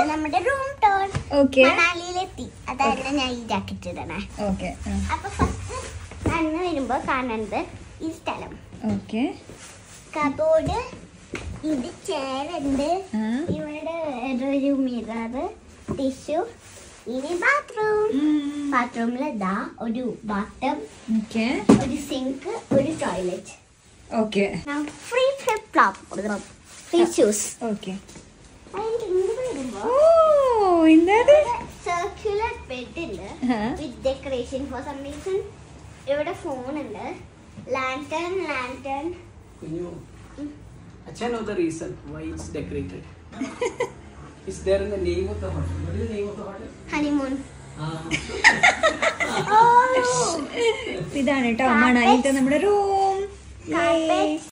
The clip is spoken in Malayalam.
നമ്മുടെ റൂം ടോൺ ഓക്കെ മണാലിയിലെത്തി അതായിരുന്നു ഞാൻ ഈ ജാക്കറ്റ് ഇടണേ ഓക്കെ അപ്പൊ ഫസ്റ്റ് കണ്ണ് വരുമ്പോ കാണുന്നത് ഈ സ്ഥലം ഓക്കെ കബോർഡ് ഇത് ചെയറുണ്ട് ആ. ഇവിടെ വേറൊരു മിറർ ടിഷ്യൂ ഇനി ബാത്റൂം ബാത്റൂമിൽ ഇതാ ഒരു ബാത്തം ഓക്കെ ഒരു സിങ്ക് ഒരു toilet okay free flip flop free shoes okay അതിന്റെ ഇങ്ങോട്ട് വരുമ്പോ ഓ എന്താത് സർക്കുലർ ബെഡ് ഉണ്ട് ആ. With decoration for some reason ഇവിടെ ഫോൺ ഉണ്ട് lantern lantern Kunyu, Acha know the reason why it's decorated. it's there in the name of the hotel. What is the name of the hotel? Honeymoon Ah. ഇതാണ് കേട്ടോ മണാലിത്തെ നമ്മുടെ റൂം Carpet.